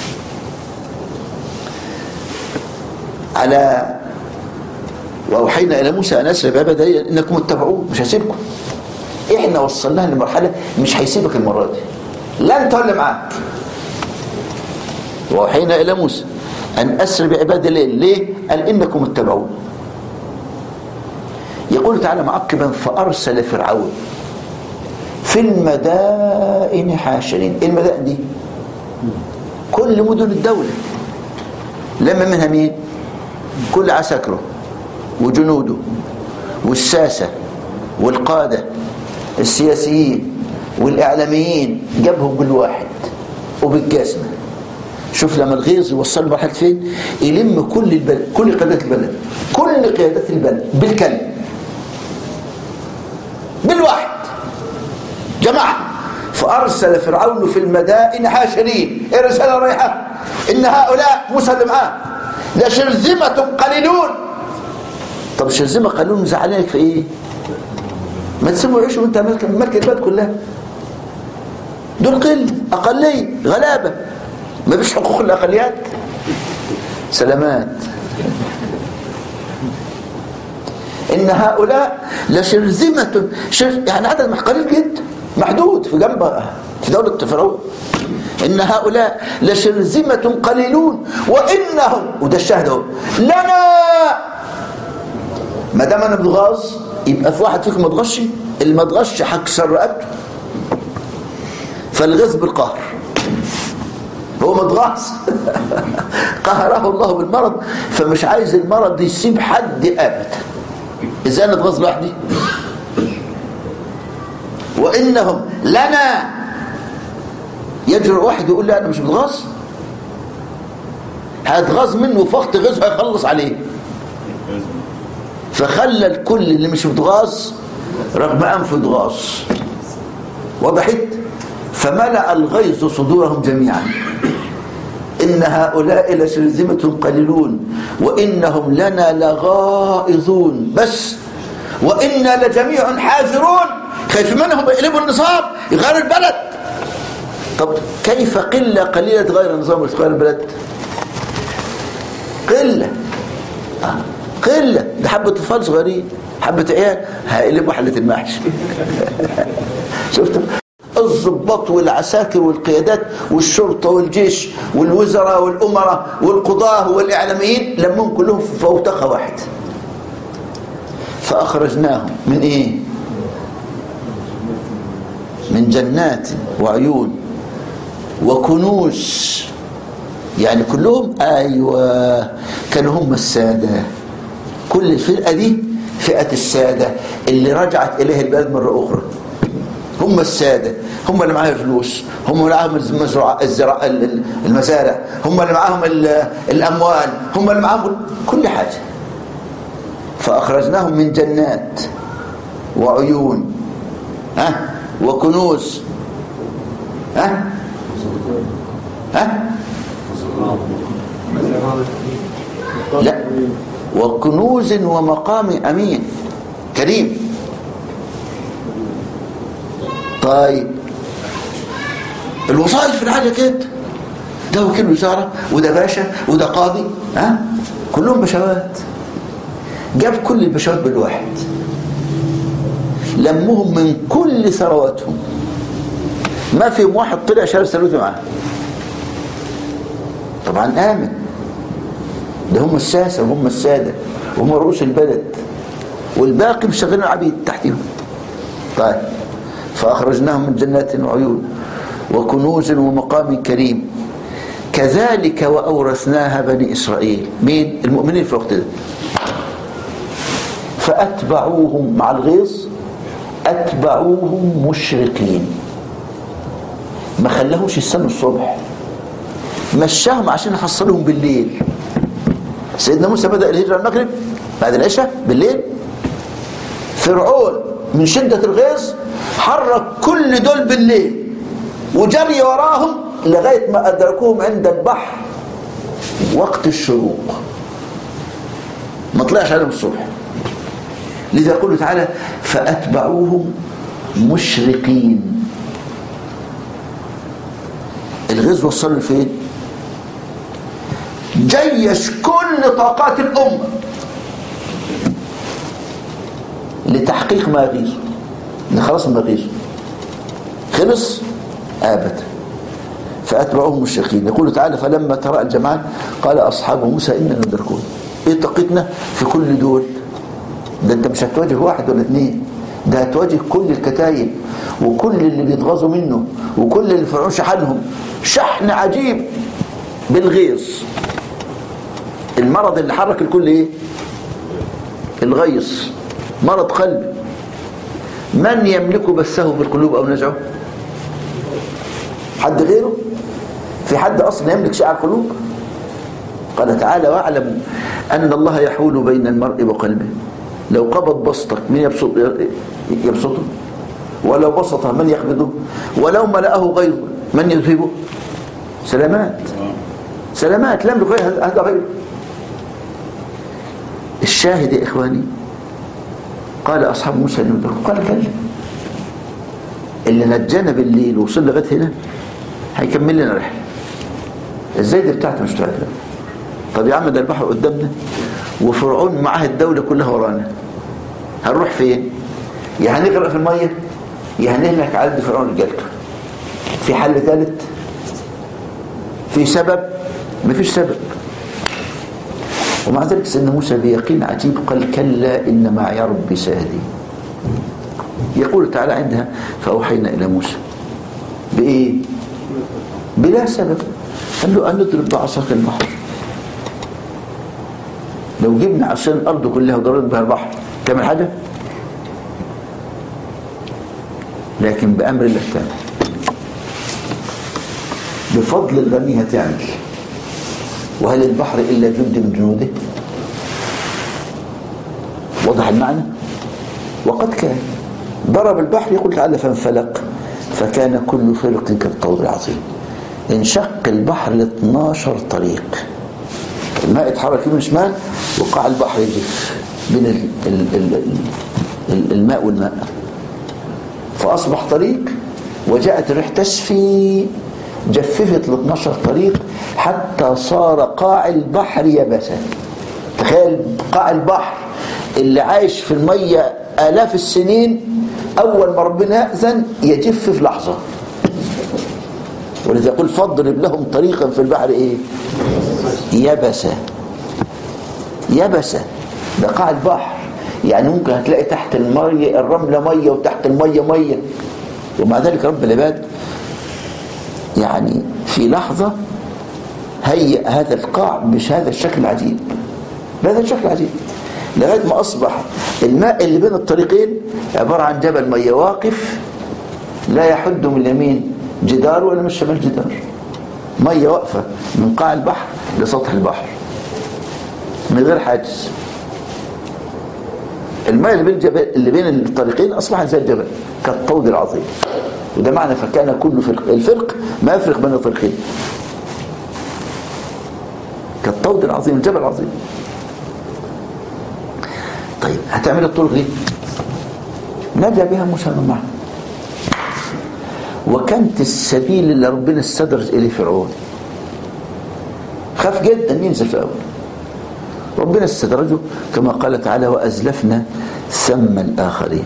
على واوحينا الى موسى ان اسر بعبادي انكم اتبعوه مش هسيبكم احنا وصلناها لمرحله مش هيسيبك المره دي لا انت ولا معاك واوحينا الى موسى ان اسر بعبادي الليل ليه قال انكم اتبعون يقول تعالى معقبا فارسل فرعون في المدائن حاشرين ايه المدائن دي كل مدن الدوله لما منها مين كل عساكره وجنوده والساسة والقادة السياسيين والإعلاميين جابهم كل واحد وبالجسمة شوف لما الغيظ يوصل مرحلة فين يلم كل البلد كل قيادات البلد كل قيادات البلد بالكلم بالواحد جماعة فأرسل فرعون في المدائن حاشرين ايه رسالة رايحة إن هؤلاء موسى اللي معاه لشرذمة قليلون طب الشرذمة قليلون مزعلينك في ايه ما تسيبوا يعيشوا وانت ملك ملك البلد كلها دول قل أقلية غلابة ما فيش حقوق الأقليات سلامات إن هؤلاء لشرذمة شر... يعني عدد قليل جدا محدود في جنب في دولة فرعون إن هؤلاء لشرذمة قليلون وإنهم وده الشاهد اهو لنا ما دام أنا بتغاظ يبقى في واحد فيكم ما تغشي اللي ما تغش هكسر رقبته فالغيظ بالقهر هو متغاظ قهره الله بالمرض فمش عايز المرض يسيب حد ابدا ازاي انا اتغاظ لوحدي وإنهم لنا يجرؤ واحد يقول لا أنا مش متغاظ هتغاظ منه في وقت غيظه هيخلص عليه فخلى الكل اللي مش متغاظ رغم أنفه يتغاظ وضحت فملأ الغيظ صدورهم جميعا إن هؤلاء لشرذمة قليلون وإنهم لنا لغائظون بس وإنا لجميع حاذرون خايف منهم يقلبوا النصاب يغيروا البلد طب كيف قلة قليلة تغير النظام وتغير البلد قلة آه. قلة ده حبة أطفال صغيرين حبة عيال هيقلبوا حلة المحشي شفتوا الضباط والعساكر والقيادات والشرطة والجيش والوزراء والأمراء والقضاة والإعلاميين لمهم كلهم في فوتقة واحد فأخرجناهم من إيه من جنات وعيون وكنوز يعني كلهم أيوة كانوا هم السادة كل الفرقة دي فئة السادة اللي رجعت إليها البلد مرة أخرى هم السادة هم اللي معاهم فلوس هم اللي معاهم المزرعة الزراعة المزارع هم اللي معاهم الأموال هم اللي معاهم كل حاجة فأخرجناهم من جنات وعيون ها وكنوز ها ها لا وكنوز ومقام أمين كريم طيب الوظائف في العالية كده ده وكيل وزارة وده باشا وده قاضي ها كلهم بشوات جاب كل البشوات بالواحد لمهم من كل ثرواتهم ما في واحد طلع شارب سلوته معاه طبعا آمن ده هم الساسة وهم السادة وهم رؤوس البلد والباقي مشغلين عبيد تحتهم طيب فأخرجناهم من جنات وعيون وكنوز ومقام كريم كذلك وأورثناها بني إسرائيل مين المؤمنين في الوقت ده فأتبعوهم مع الغيظ أتبعوهم مشرقين ما خلاهوش يستنوا الصبح مشاهم عشان يحصلهم بالليل سيدنا موسى بدأ الهجرة المغرب بعد العشاء بالليل فرعون من شدة الغيظ حرك كل دول بالليل وجري وراهم لغاية ما أدركوهم عند البحر وقت الشروق ما طلعش عليهم الصبح لذا يقول تعالى فأتبعوهم مشرقين الغيظ وصلوا لفين جيش كل طاقات الأمة لتحقيق ما يغيظه ان خلاص ما يغيظه خلص ابدا فاتبعوهم مشرقين يقول تعالى فلما ترى الجمعان قال اصحاب موسى اننا ندركون ايه طاقتنا في كل دول ده انت مش هتواجه واحد ولا اثنين ده هتواجه كل الكتايب وكل اللي بيتغاظوا منه وكل اللي فرعون شحنهم شحن عجيب بالغيظ المرض اللي حرك الكل ايه الغيظ مرض قلبي من يملك بثه في القلوب او نزعه حد غيره في حد اصلا يملك شيء على القلوب قال تعالى واعلموا ان الله يحول بين المرء وقلبه لو قبض بسطك من يبسط يبسطه ولو بسطه من يقبضه ولو ملأه غيظ من يذهبه سلامات سلامات لم يكن هذا غيره الشاهد يا إخواني قال أصحاب موسى لمدرك قال كلا اللي نجانا بالليل ووصل لغايه هنا هيكمل لنا رحله ازاي دي بتاعته مش بتاعتنا طب يا عم ده البحر قدامنا وفرعون معاه الدوله كلها ورانا هنروح فين يا هنغرق في الميه يا هنهلك على قد فرعون رجالته في حل ثالث في سبب مفيش سبب ومع ذلك سيدنا موسى بيقين عجيب قال كلا إن معي ربي سيهدين يقول تعالى عندها فأوحينا إلى موسى بإيه بلا سبب قال له أن نضرب بعصاك البحر لو جبنا عشان الأرض كلها وضربنا بها البحر تعمل حاجة لكن بأمر الله تعمل بفضل الغني هتعمل وهل البحر إلا جند من جنوده واضح المعنى وقد كان ضرب البحر يقول تعالى فانفلق فكان كل فرق كالطول العظيم انشق البحر ل 12 طريق الماء اتحرك يمين شمال وقع البحر يجف بين ال ال ال ال الماء والماء فأصبح طريق وجاءت الريح تشفي جففت ال 12 طريق حتى صار قاع البحر يبسا تخيل قاع البحر اللي عايش في المية آلاف السنين أول ما ربنا يأذن يجف في لحظة ولذا يقول فاضرب لهم طريقا في البحر إيه يبسا يبسا ده قاع البحر يعني ممكن هتلاقي تحت المية الرملة مية وتحت المية مية ومع ذلك رب العباد يعني في لحظة هيئ هذا القاع بهذا الشكل العجيب بهذا الشكل العجيب لغاية ما أصبح الماء اللي بين الطريقين عبارة عن جبل مية واقف لا يحد من اليمين جدار ولا من الشمال جدار مية واقفة من قاع البحر لسطح البحر من غير حاجز الماء اللي بين الجبل اللي بين الطريقين اصبح زي الجبل كالطود العظيم وده معنى فكان كل فرق الفرق ما يفرق بين الفرقين كالطود العظيم الجبل العظيم طيب هتعمل الطرق دي نجا بها موسى من معه وكانت السبيل اللي ربنا استدرج اليه فرعون خاف جدا ينزل في اول ربنا استدرجه كما قال تعالى وازلفنا ثم الاخرين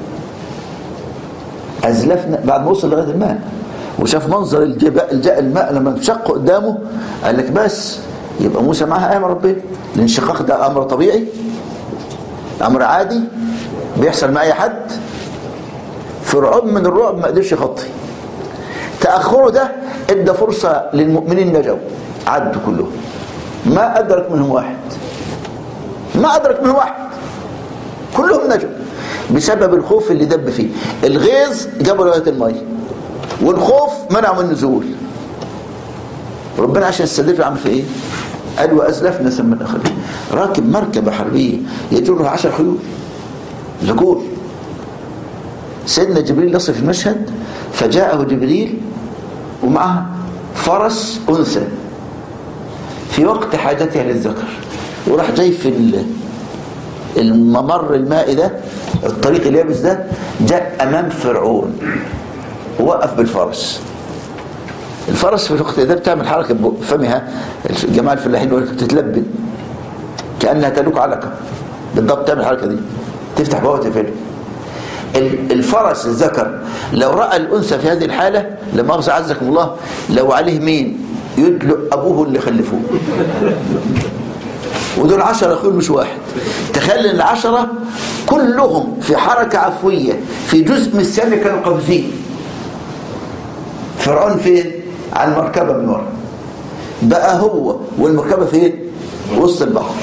ازلفنا بعد ما وصل لغايه الماء وشاف منظر الجبال جاء الماء لما انشق قدامه قال لك بس يبقى موسى معها امر ربنا الانشقاق ده امر طبيعي امر عادي بيحصل مع اي حد فرعون من الرعب ما قدرش يخطي تاخره ده ادى فرصه للمؤمنين نجوا عدوا كلهم ما ادرك منهم واحد ما ادرك منهم واحد كلهم نجوا بسبب الخوف اللي دب فيه الغيظ جابوا لغايه الميه والخوف منعوا من النزول ربنا عشان يستدرج عمل في ايه قال وازلفنا ثم الاخرين راكب مركبه حربيه يجرها عشر خيول ذكور سيدنا جبريل يصف المشهد فجاءه جبريل ومعه فرس انثى في وقت حاجتها للذكر وراح جاي في الممر المائي ده الطريق اليابس ده جاء امام فرعون ووقف بالفرس الفرس في الوقت ده بتعمل حركه بفمها الجماعه الفلاحين يقول لك بتتلبن كانها تلوك علقه بالضبط تعمل الحركه دي تفتح بقى وتقفل الفرس الذكر لو راى الانثى في هذه الحاله لما اخذ عزكم الله لو عليه مين يدلق ابوه اللي خلفوه ودول عشرة خيول مش واحد تخيل ان العشرة كلهم في حركة عفوية في جزء من الثانية كانوا قفزين فرعون فين على المركبة من ورا بقى هو والمركبة فين وسط البحر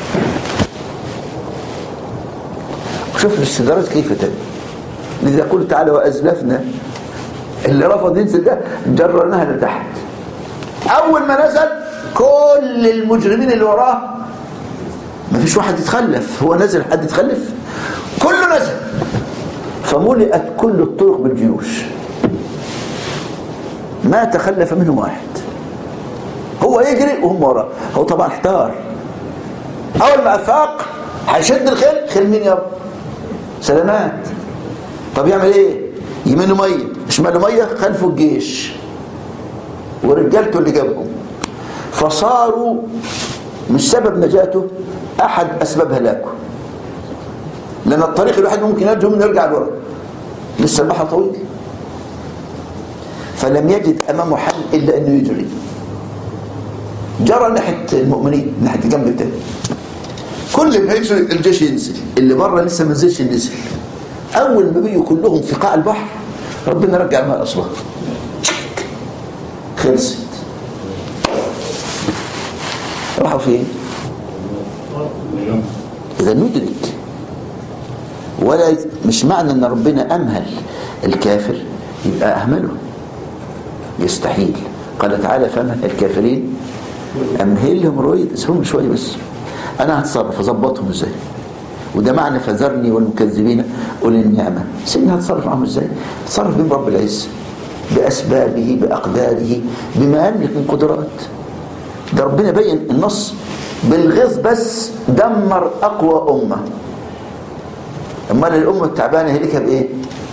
شوف الاستدراج كيف تم لذا قلت تعالى وأزلفنا اللي رفض ينزل ده جرناها لتحت أول ما نزل كل المجرمين اللي وراه ما فيش واحد يتخلف هو نزل حد يتخلف كله نزل فملئت كل الطرق بالجيوش ما تخلف منهم واحد هو يجري وهم وراه هو طبعا احتار اول ما افاق هيشد الخيل خيل مين يابا سلامات طب يعمل ايه يمينه ميه شماله ميه خلفه الجيش ورجالته اللي جابهم فصاروا مش سبب نجاته احد اسباب هلاكه لان الطريق الواحد ممكن ينجو منه يرجع لورا لسه البحر طويل فلم يجد امامه حل الا انه يجري جرى ناحيه المؤمنين ناحيه الجنب التاني كل ما يجري الجيش ينزل اللي بره لسه ما نزلش نزل اول ما بيجوا كلهم في قاع البحر ربنا رجع الماء اصلها خلصت راحوا فين اذا ندرك ولا مش معنى ان ربنا امهل الكافر يبقى أهمله يستحيل قال تعالى فمن الكافرين أمهلهم رويد اسهم شوية بس أنا هتصرف أظبطهم إزاي وده معنى فذرني والمكذبين أولي النعمة سيدنا هتصرف معهم إزاي تصرف بهم رب العزة بأسبابه بأقداره بما يملك من قدرات ده ربنا بين النص بالغيظ بس دمر أقوى أمة أمال الأمة التعبانة هلكها بإيه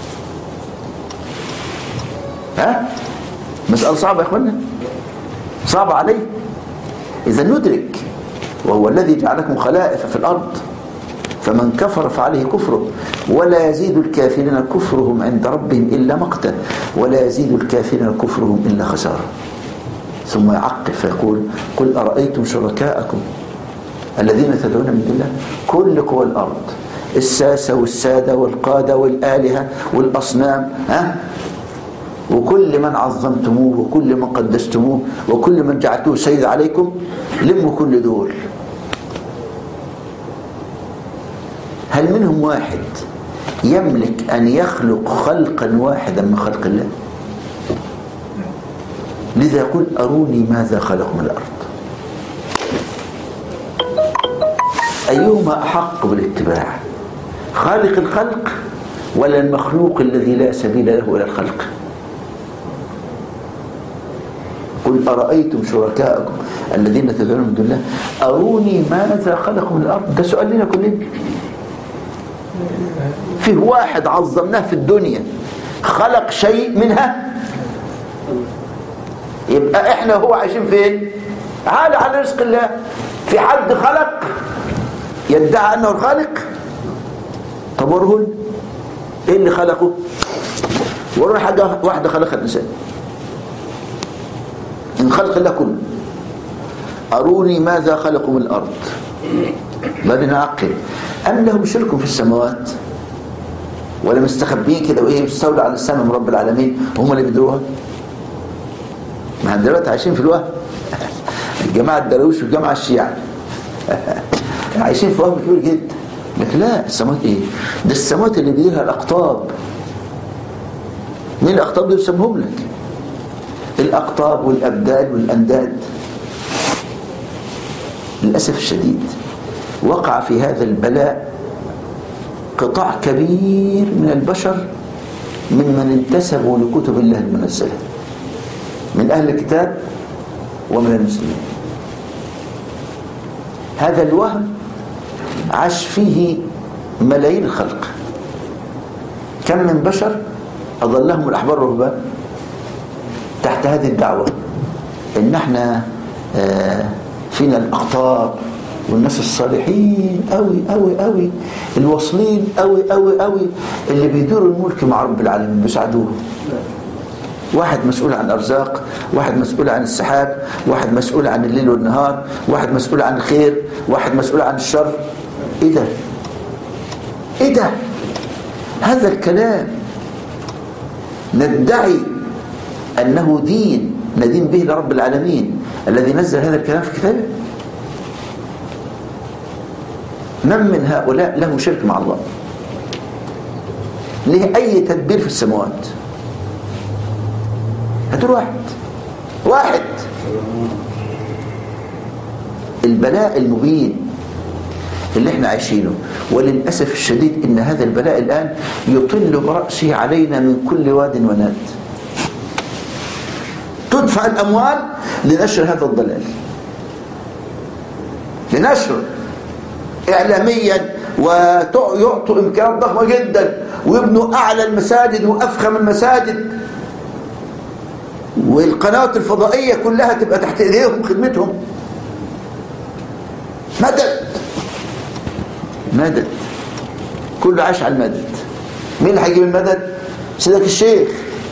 ها مسألة صعبة يا أخوانا صعبة عليه إذا ندرك وهو الذي جعلكم خلائف في الأرض فمن كفر فعليه كفره ولا يزيد الكافرين كفرهم عند ربهم إلا مقتا ولا يزيد الكافرين كفرهم إلا خسارة ثم يعقب فيقول قل أرأيتم شركاءكم الذين تدعون من دون الله كل قوى الأرض الساسة والسادة والقادة والآلهة والأصنام ها وكل من عظمتموه وكل من قدستموه وكل من جعلتوه سيد عليكم لموا كل دول هل منهم واحد يملك أن يخلق خلقا واحدا من خلق الله لذا يقول أروني ماذا خلق من الأرض أيهما أحق بالاتباع خالق الخلق ولا المخلوق الذي لا سبيل له إلى الخلق قل أرأيتم شركاءكم الذين تدعون من دون الله أروني ماذا خلقوا من الأرض ده سؤال لنا كلنا فيه واحد عظمناه في الدنيا خلق شيء منها يبقى احنا هو عايشين فين عالى على رزق الله في حد خلق يدعي انه الخالق طب ورهن ايه اللي خلقه ورهن حاجه واحده خلقها الانسان من خلق الله كله اروني ماذا خلقوا من الارض بل نعقل ام لهم شرك في السماوات ولا مستخبين كده وايه مستولى على السماء من رب العالمين وهم اللي بيدروها ما احنا دلوقتي عايشين في الوهم الجماعه الدرويش والجماعه الشيعة عايشين في وهم كبير جدا لكن لا السماوات ايه ده السماوات اللي بيديرها الاقطاب مين الاقطاب دول يسموهم لك الاقطاب والابدال والانداد للاسف الشديد وقع في هذا البلاء قطاع كبير من البشر ممن انتسبوا لكتب الله المنزله من أهل الكتاب ومن المسلمين هذا الوهم عاش فيه ملايين الخلق كم من بشر أضلهم الأحبار والرهبان تحت هذه الدعوة إن احنا فينا الأقطار والناس الصالحين قوي قوي قوي الواصلين قوي قوي قوي اللي بيدوروا الملك مع رب العالمين بيساعدوه واحد مسؤول عن الأرزاق واحد مسؤول عن السحاب واحد مسؤول عن الليل والنهار واحد مسؤول عن الخير واحد مسؤول عن الشر ايه ده ايه ده هذا الكلام ندعي أنه دين ندين به لرب العالمين الذي نزل هذا الكلام في كتابه من من هؤلاء له شرك مع الله له أي تدبير في السماوات هاتوا واحد واحد البلاء المبين اللي احنا عايشينه وللأسف الشديد ان هذا البلاء الآن يطل برأسه علينا من كل واد وناد تدفع الأموال لنشر هذا الضلال لنشر إعلاميا ويعطوا إمكانات ضخمة جدا ويبنوا أعلى المساجد وأفخم المساجد والقنوات الفضائية كلها تبقى تحت ايديهم خدمتهم مدد مدد كله عاش على المدد مين اللي هيجيب المدد سيدك الشيخ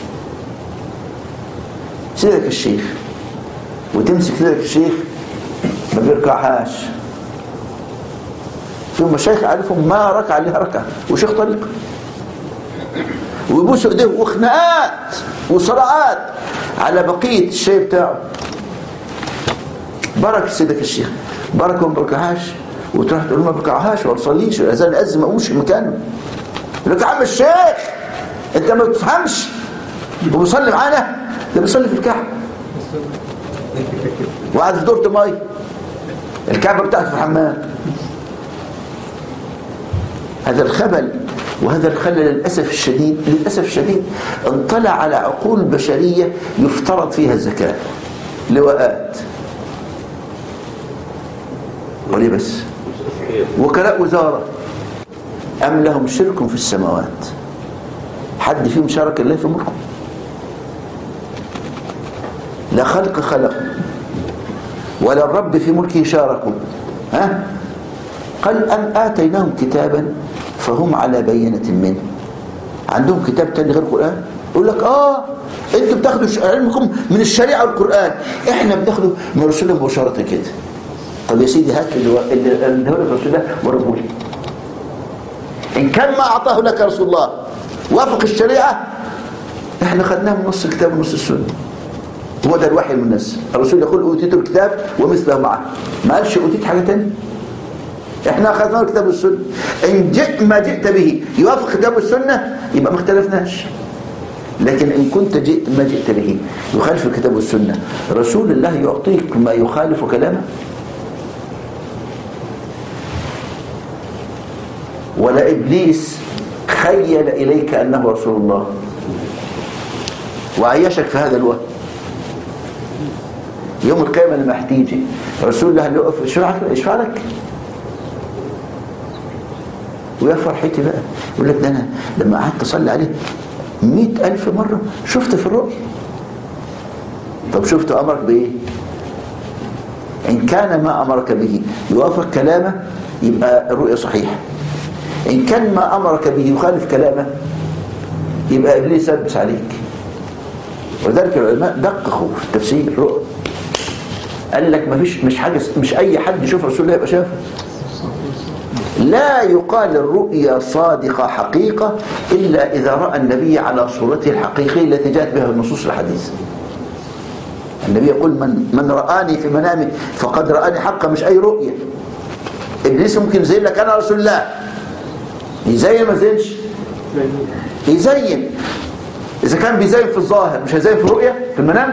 سيدك الشيخ وتمسك سيدك الشيخ ما بيركعهاش في مشايخ عارفهم ما ركع لها ركعه وشيخ طريق ويبوسوا ايديه وخناقات وصراعات على بقية الشيء بتاعه برك سيدك الشيخ بركة وما بركعهاش وتروح تقول ما بركعهاش وما بصليش الاذان الأز ما قومش مكانه لك يا عم الشيخ انت ما بتفهمش وبيصلي معانا ده بيصلي في الكعبة وقعد في دورة مي الكعبة بتاعته في الحمام هذا الخبل وهذا الخلل للأسف الشديد للأسف الشديد انطلع على عقول بشرية يفترض فيها الزكاة لواءات وليه بس وكلاء وزارة أم لهم شرك في السماوات حد فيهم شارك الله في ملكه لا خلق خلقوا ولا الرب في ملكه شاركوا ها قال أم آتيناهم كتابا فهم على بينة منه عندهم كتاب تاني غير القرآن يقول لك آه انتوا بتاخدوا علمكم من الشريعة والقرآن احنا بناخده من رسول الله مباشرة كده طب يا سيدي هات اللي اللي هو الرسول ده وربه لي إن كان ما أعطاه لك رسول الله وافق الشريعة احنا خدناه من نص الكتاب ونص السنة هو ده الوحي المنزل الرسول يقول أوتيت الكتاب ومثله معه ما قالش أوتيت حاجة تانية احنا اخذنا الكتاب والسنة ان جئت ما جئت به يوافق الكتاب والسنة يبقى ما اختلفناش لكن ان كنت جئت ما جئت به يخالف الكتاب والسنة رسول الله يعطيك ما يخالف كلامه ولا ابليس خيل اليك انه رسول الله وعيشك في هذا الوهم يوم القيامة لما هتيجي رسول الله اللي يقف يشفع لك ويا فرحتي بقى يقول لك ده انا لما قعدت اصلي عليه مئة ألف مرة شفت في الرؤيا طب شفت أمرك بإيه إن كان ما أمرك به يوافق كلامه يبقى الرؤيا صحيحة إن كان ما أمرك به يخالف كلامه يبقى إبليس يلبس عليك ولذلك العلماء دققوا في التفسير الرؤيا قال لك ما فيش مش حاجة مش أي حد يشوف رسول الله يبقى شافه لا يقال الرؤيا صادقة حقيقة إلا إذا رأى النبي على صورته الحقيقية التي جاءت بها النصوص الحديثة النبي يقول من, من رآني في منامي فقد رآني حقا مش أي رؤية إبليس ممكن يزين لك أنا رسول الله يزين ما يزينش يزين إذا كان بيزين في الظاهر مش هيزين في الرؤية في المنام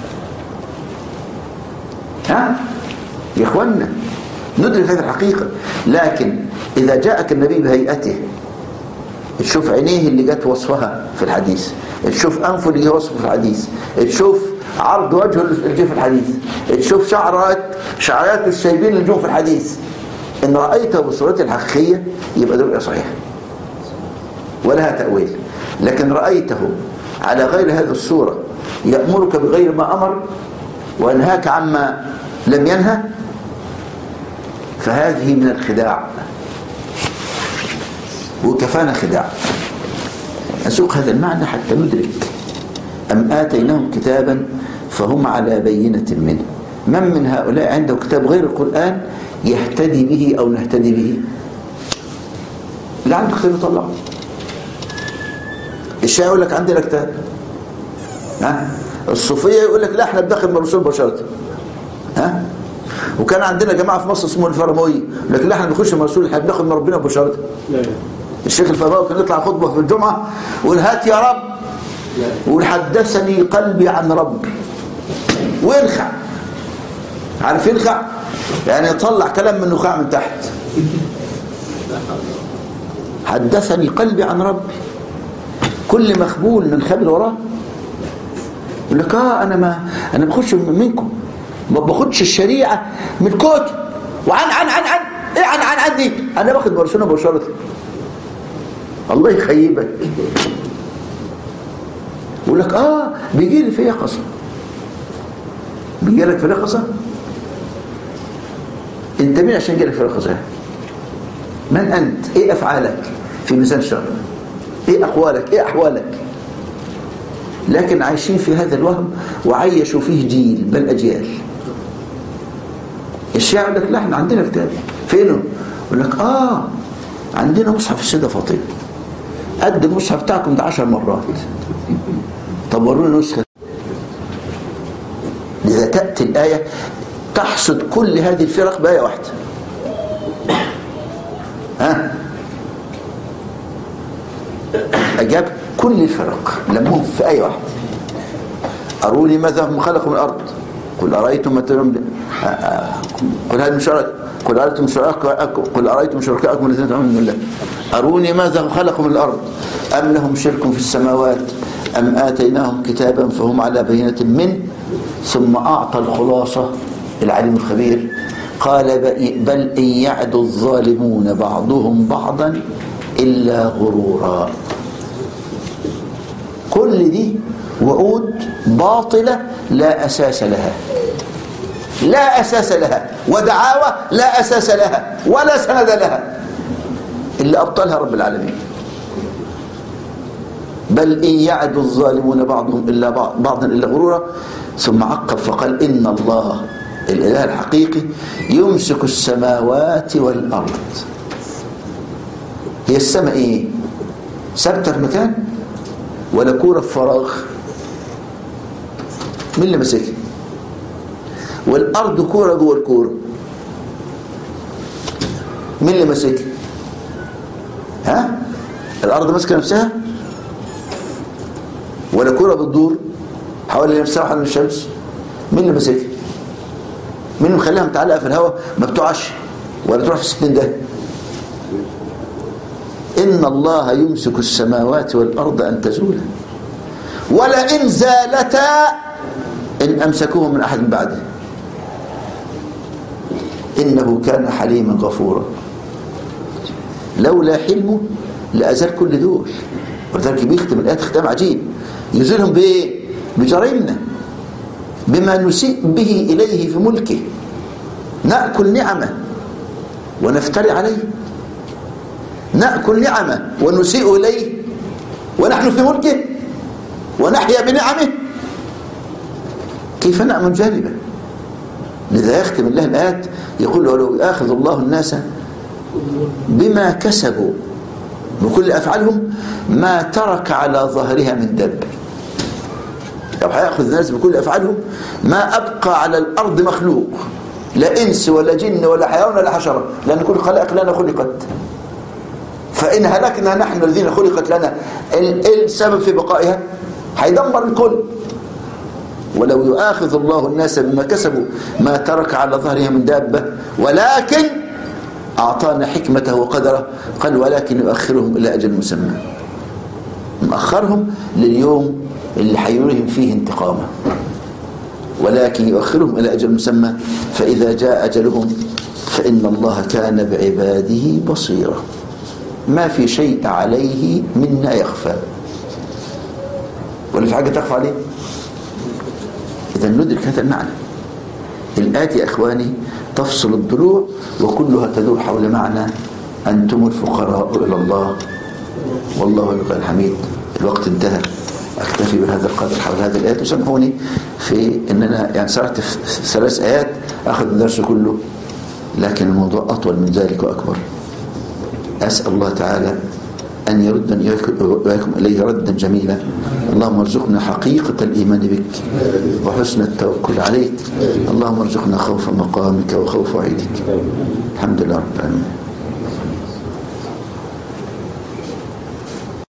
ها يا إخوانا ندرك هذه الحقيقة لكن إذا جاءك النبي بهيئته تشوف عينيه اللي جت وصفها في الحديث تشوف أنفه اللي جه وصفه في الحديث تشوف عرض وجهه اللي جه في الحديث تشوف شعرات شعرات الشايبين اللي جم في الحديث إن رأيته بصورته الحقيقية يبقى ده رؤية صحيحة ولها تأويل لكن رأيته على غير هذه الصورة يأمرك بغير ما أمر وينهاك عما لم ينهى فهذه من الخداع وكفانا خداع أسوق هذا المعنى حتى ندرك أم آتيناهم كتابا فهم على بينة منه من من هؤلاء عنده كتاب غير القرآن يهتدي به أو نهتدي به اللي عنده كتاب يطلعه الشيعي يقول لك عندنا كتاب ها الصوفية يقول لك لا احنا بندخل من الرسول مباشرة ها وكان عندنا جماعة في مصر اسمه الفرموي لكن لا احنا بنخش من الرسول احنا بناخد من ربنا مباشرة الشيخ الفرموي كان يطلع خطبة في الجمعة ويقول هات يا رب ويقول حدثني قلبي عن ربي وينخع عارف ينخع يعني يطلع كلام من نخاع من تحت حدثني قلبي عن ربي كل مخبول من خبل وراه يقول لك اه انا ما انا بخش منكم ما باخدش الشريعه من كتب وعن عن عن عن ايه عن عن عن دي انا باخد برسوله مباشره الله يخيبك يقول لك اه بيجي لي في يقظه بيجي لك في يقظه انت مين عشان يجي لك في يقظه من انت ايه افعالك في ميزان الشرع ايه اقوالك ايه احوالك لكن عايشين في هذا الوهم وعيشوا فيه جيل بل اجيال الشيعة يقول لك لا احنا عندنا كتاب فينه يقول لك اه عندنا مصحف السيده فاطمه قد المصحف بتاعكم ده 10 مرات طب ورونا نسخه لذا تاتي الايه تحصد كل هذه الفرق بايه واحده ها اجاب كل الفرق لمهم في آية واحدة أروني ماذا هم خلقوا من الأرض قل أرأيتم متى قل هل من شرك قل أرأيتم شركاءكم قل أرأيتم شركاءكم الذين تدعون من الله أروني ماذا خلقوا من الأرض أم لهم شرك في السماوات أم آتيناهم كتابا فهم على بينة منه ثم أعطى الخلاصة العليم الخبير قال بل إن يعد الظالمون بعضهم بعضا إلا غرورا كل دي وعود باطلة لا أساس لها لا أساس لها ودعاوى لا أساس لها ولا سند لها اللي أبطلها رب العالمين بل إن يعد الظالمون بعضهم إلا بعض بعضا إلا غرورا ثم عقب فقال إن الله الإله الحقيقي يمسك السماوات والأرض هي السماء إيه ثابته في مكان ولا كورة في فراغ مين اللي ماسكها والأرض كورة جوه الكورة مين اللي ماسكها ها الأرض ماسكة نفسها ولا كورة بتدور حوالين نفسها وحوالين الشمس مين اللي ماسكها مين اللي مخليها متعلقة في الهواء ما بتقعش ولا تروح في الستين ده إن الله يمسك السماوات والأرض أن تزولا ولئن زالتا إن أمسكوه من أحد بعده إنه كان حليما غفورا لولا حلمه لأزال كل دول ولذلك بيختم الآيات ختام عجيب يزيلهم بإيه؟ بجريمنا بما نسيء به إليه في ملكه نأكل نعمه ونفتري عليه نأكل نعمه ونسيء إليه ونحن في ملكه ونحيا بنعمه كيف نأمن جانبه لذا يختم الله الآيات يقول ولو يأخذ الله الناس بما كسبوا بكل أفعالهم ما ترك على ظهرها من دب لو هيأخذ الناس بكل أفعالهم ما أبقى على الأرض مخلوق لا إنس ولا جن ولا حيوان ولا حشرة لأن كل خلائق لنا خلقت فإن هلكنا نحن الذين خلقت لنا السبب في بقائها هيدمر الكل ولو يؤاخذ الله الناس بما كسبوا ما ترك على ظهرها من دابة ولكن أعطانا حكمته وقدره قال ولكن يؤخرهم إلى أجل مسمى مأخرهم لليوم اللي حيريهم فيه انتقامه ولكن يؤخرهم إلى أجل مسمى فإذا جاء أجلهم فإن الله كان بعباده بصيرا ما في شيء عليه منا يخفى ولا في حاجة تخفى عليه إذا ندرك هذا المعنى الآتي يا إخواني تفصل الضلوع وكلها تدور حول معنى أنتم الفقراء إلى الله والله الغني الحميد الوقت انتهى أكتفي بهذا القدر حول هذه الآيات وسامحوني في أن أنا يعني سرعت في ثلاث آيات أخذ الدرس كله لكن الموضوع أطول من ذلك وأكبر أسأل الله تعالى أن يردني وإياكم إليه ردا جميلا اللهم ارزقنا حقيقة الإيمان بك وحسن التوكل عليك اللهم ارزقنا خوف مقامك وخوف وعيدك الحمد لله رب العالمين